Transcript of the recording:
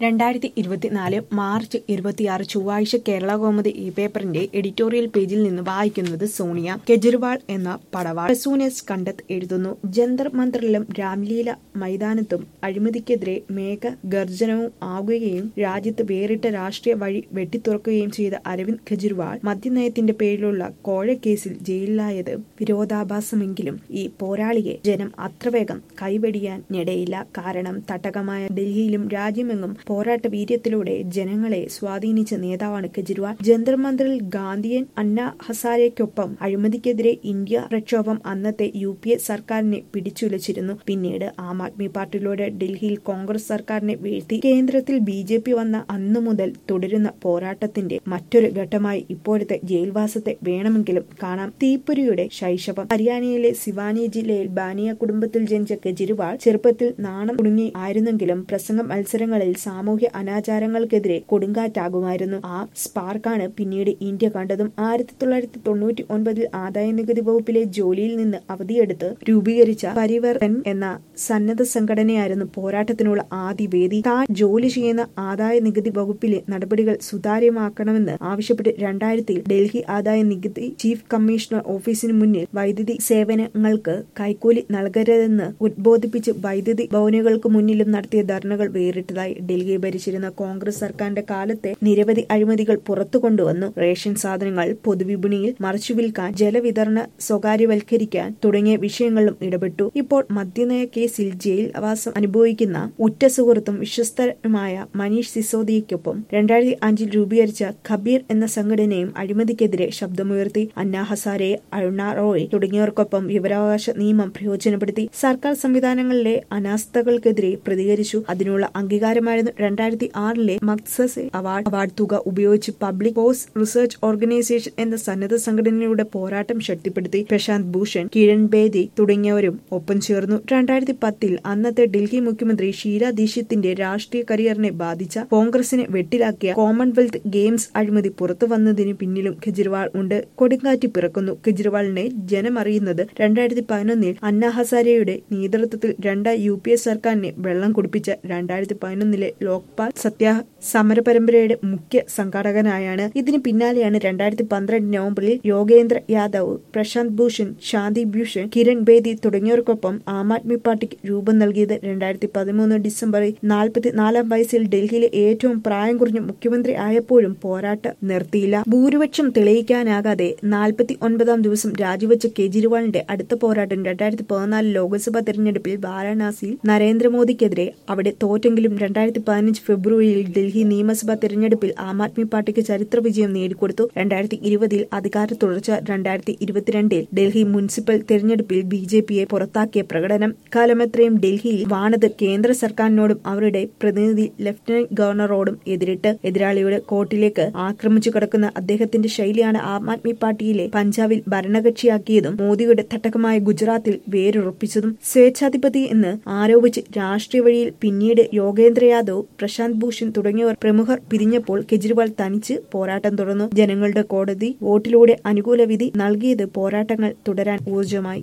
രണ്ടായിരത്തി ഇരുപത്തിനാല് മാർച്ച് ഇരുപത്തിയാറ് ചൊവ്വാഴ്ച കേരള കൗമുദി ഈ പേപ്പറിന്റെ എഡിറ്റോറിയൽ പേജിൽ നിന്ന് വായിക്കുന്നത് സോണിയ കെജ്രിവാൾ എന്ന പടവാൾ പ്രസൂനസ് കണ്ടത്ത് എഴുതുന്നു ജന്തർ മന്ത്രിലും രാംലീല മൈതാനത്തും അഴിമതിക്കെതിരെ മേഘ ഗർജനവും ആകുകയും രാജ്യത്ത് വേറിട്ട രാഷ്ട്രീയ വഴി വെട്ടിത്തുറക്കുകയും ചെയ്ത അരവിന്ദ് കെജ്രിവാൾ മദ്യനയത്തിന്റെ പേരിലുള്ള കോഴക്കേസിൽ ജയിലിലായത് വിരോധാഭാസമെങ്കിലും ഈ പോരാളിയെ ജനം അത്ര വേഗം കൈവെടിയാൻ ഞെടയില്ല കാരണം തട്ടകമായ ഡൽഹിയിലും രാജ്യമെങ്ങും പോരാട്ട വീര്യത്തിലൂടെ ജനങ്ങളെ സ്വാധീനിച്ച നേതാവാണ് കെജ്രിവാൾ ജന്തർ മന്ദിറിൽ ഗാന്ധിയൻ അന്ന ഹസാരെക്കൊപ്പം അഴിമതിക്കെതിരെ ഇന്ത്യ പ്രക്ഷോഭം അന്നത്തെ യു പി എ സർക്കാരിനെ പിടിച്ചുലച്ചിരുന്നു പിന്നീട് ആം ആദ്മി പാർട്ടിയിലൂടെ ഡൽഹിയിൽ കോൺഗ്രസ് സർക്കാരിനെ വീഴ്ത്തി കേന്ദ്രത്തിൽ ബി ജെ പി വന്ന അന്നു മുതൽ തുടരുന്ന പോരാട്ടത്തിന്റെ മറ്റൊരു ഘട്ടമായി ഇപ്പോഴത്തെ ജയിൽവാസത്തെ വേണമെങ്കിലും കാണാം തീപ്പൊരിയുടെ ശൈശവം ഹരിയാനയിലെ സിവാനി ജില്ലയിൽ ബാനിയ കുടുംബത്തിൽ ജനിച്ച കെജ്രിവാൾ ചെറുപ്പത്തിൽ നാണം കുടുങ്ങി ആയിരുന്നെങ്കിലും പ്രസംഗ മത്സരങ്ങളിൽ സാമൂഹ്യ അനാചാരങ്ങൾക്കെതിരെ കൊടുങ്കാറ്റാകുമായിരുന്നു ആ സ്പാർക്കാണ് പിന്നീട് ഇന്ത്യ കണ്ടതും ആയിരത്തി തൊള്ളായിരത്തി തൊണ്ണൂറ്റി ഒൻപതിൽ ആദായ നികുതി വകുപ്പിലെ ജോലിയിൽ നിന്ന് അവധിയെടുത്ത് രൂപീകരിച്ച പരിവർത്തൻ എന്ന സന്നദ്ധ സംഘടനയായിരുന്നു പോരാട്ടത്തിനുള്ള ആദ്യ വേദി താൻ ജോലി ചെയ്യുന്ന ആദായ നികുതി വകുപ്പിലെ നടപടികൾ സുതാര്യമാക്കണമെന്ന് ആവശ്യപ്പെട്ട് രണ്ടായിരത്തിൽ ഡൽഹി ആദായ നികുതി ചീഫ് കമ്മീഷണർ ഓഫീസിന് മുന്നിൽ വൈദ്യുതി സേവനങ്ങൾക്ക് കൈക്കൂലി നൽകരുതെന്ന് ഉദ്ബോധിപ്പിച്ച് വൈദ്യുതി ഭവനുകൾക്ക് മുന്നിലും നടത്തിയ ധർണകൾ വേറിട്ടതായി ഡൽഹി ഭരിച്ചിരുന്ന കോൺഗ്രസ് സർക്കാരിന്റെ കാലത്തെ നിരവധി അഴിമതികൾ പുറത്തു കൊണ്ടുവന്നു റേഷൻ സാധനങ്ങൾ പൊതുവിപണിയിൽ മറിച്ചു വിൽക്കാൻ ജലവിതരണ സ്വകാര്യവൽക്കരിക്കാൻ തുടങ്ങിയ വിഷയങ്ങളിലും ഇടപെട്ടു ഇപ്പോൾ മദ്യനയ കേസിൽ ജയിൽവാസം അനുഭവിക്കുന്ന ഉറ്റ സുഹൃത്തും വിശ്വസ്തനുമായ മനീഷ് സിസോദിയയ്ക്കൊപ്പം രണ്ടായിരത്തി അഞ്ചിൽ രൂപീകരിച്ച ഖബീർ എന്ന സംഘടനയും അഴിമതിക്കെതിരെ ശബ്ദമുയർത്തി അന്ന ഹസാരെ അരുണ റോയ് തുടങ്ങിയവർക്കൊപ്പം വിവരാവകാശ നിയമം പ്രയോജനപ്പെടുത്തി സർക്കാർ സംവിധാനങ്ങളിലെ അനാസ്ഥകൾക്കെതിരെ പ്രതികരിച്ചു അതിനുള്ള അംഗീകാരമായിരുന്നു രണ്ടായിരത്തി ആറിലെ മക്സസ് അവാർഡ് അവാർഡ് തുക ഉപയോഗിച്ച് പബ്ലിക് പോസ് റിസർച്ച് ഓർഗനൈസേഷൻ എന്ന സന്നദ്ധ സംഘടനയുടെ പോരാട്ടം ശക്തിപ്പെടുത്തി പ്രശാന്ത് ഭൂഷൺ കിരൺ ബേദി തുടങ്ങിയവരും ഒപ്പം ചേർന്നു രണ്ടായിരത്തി പത്തിൽ അന്നത്തെ ഡൽഹി മുഖ്യമന്ത്രി ഷീല ദീക്ഷിത്തിന്റെ രാഷ്ട്രീയ കരിയറിനെ ബാധിച്ച കോൺഗ്രസിനെ വെട്ടിലാക്കിയ കോമൺവെൽത്ത് ഗെയിംസ് അഴിമതി പുറത്തു വന്നതിന് പിന്നിലും കെജ്രിവാൾ ഉണ്ട് കൊടുങ്കാറ്റ് പിറക്കുന്നു കെജ്രിവാളിനെ ജനമറിയുന്നത് രണ്ടായിരത്തി പതിനൊന്നിൽ അന്ന ഹസാരെയുടെ നേതൃത്വത്തിൽ രണ്ടാം യു പി എ സർക്കാരിനെ വെള്ളം കുടിപ്പിച്ച രണ്ടായിരത്തി പതിനൊന്നിലെ ലോക്പാൽ സത്യാ സമര പരമ്പരയുടെ മുഖ്യ സംഘാടകനായാണ് ഇതിന് പിന്നാലെയാണ് രണ്ടായിരത്തി പന്ത്രണ്ട് നവംബറിൽ യോഗേന്ദ്ര യാദവ് പ്രശാന്ത് ഭൂഷൺ ശാന്തി ഭൂഷൺ കിരൺ ബേദി തുടങ്ങിയവർക്കൊപ്പം ആം ആദ്മി പാർട്ടിക്ക് രൂപം നൽകിയത് രണ്ടായിരത്തി പതിമൂന്ന് ഡിസംബറിൽ നാൽപ്പത്തിനാലാം വയസ്സിൽ ഡൽഹിയിലെ ഏറ്റവും പ്രായം കുറഞ്ഞ മുഖ്യമന്ത്രി ആയപ്പോഴും പോരാട്ടം നിർത്തിയില്ല ഭൂരിപക്ഷം തെളിയിക്കാനാകാതെ നാൽപ്പത്തി ഒൻപതാം ദിവസം രാജിവെച്ച കെജ്രിവാളിന്റെ അടുത്ത പോരാട്ടം രണ്ടായിരത്തി പതിനാല് ലോക്സഭാ തെരഞ്ഞെടുപ്പിൽ വാരാണസിയിൽ നരേന്ദ്രമോദിക്കെതിരെ അവിടെ തോറ്റെങ്കിലും രണ്ടായിരത്തി പതിനഞ്ച് ഫെബ്രുവരിയിൽ ഡൽഹി നിയമസഭാ തെരഞ്ഞെടുപ്പിൽ ആം ആദ്മി പാർട്ടിക്ക് ചരിത്ര വിജയം നേടിക്കൊടുത്തു രണ്ടായിരത്തി ഇരുപതിൽ അധികാര തുടർച്ച രണ്ടായിരത്തി ഇരുപത്തിരണ്ടിൽ ഡൽഹി മുനിസിപ്പൽ തെരഞ്ഞെടുപ്പിൽ ബി ജെ പിയെ പുറത്താക്കിയ പ്രകടനം കാലമത്രയും ഡൽഹിയിൽ വാണത് കേന്ദ്ര സർക്കാരിനോടും അവരുടെ പ്രതിനിധി ലഫ്റ്റനന്റ് ഗവർണറോടും എതിരിട്ട് എതിരാളിയുടെ കോർട്ടിലേക്ക് ആക്രമിച്ചു കിടക്കുന്ന അദ്ദേഹത്തിന്റെ ശൈലിയാണ് ആം ആദ്മി പാർട്ടിയിലെ പഞ്ചാബിൽ ഭരണകക്ഷിയാക്കിയതും മോദിയുടെ തട്ടകമായ ഗുജറാത്തിൽ വേരുറപ്പിച്ചതും സ്വേച്ഛാധിപതി എന്ന് ആരോപിച്ച് രാഷ്ട്രീയ വഴിയിൽ പിന്നീട് യോഗേന്ദ്ര യാദവ് പ്രശാന്ത് ഭൂഷൺ തുടങ്ങിയവർ പ്രമുഖർ പിരിഞ്ഞപ്പോൾ കെജ്രിവാൾ തനിച്ച് പോരാട്ടം തുടർന്നു ജനങ്ങളുടെ കോടതി വോട്ടിലൂടെ അനുകൂല വിധി നൽകിയത് പോരാട്ടങ്ങൾ തുടരാൻ ഊർജമായി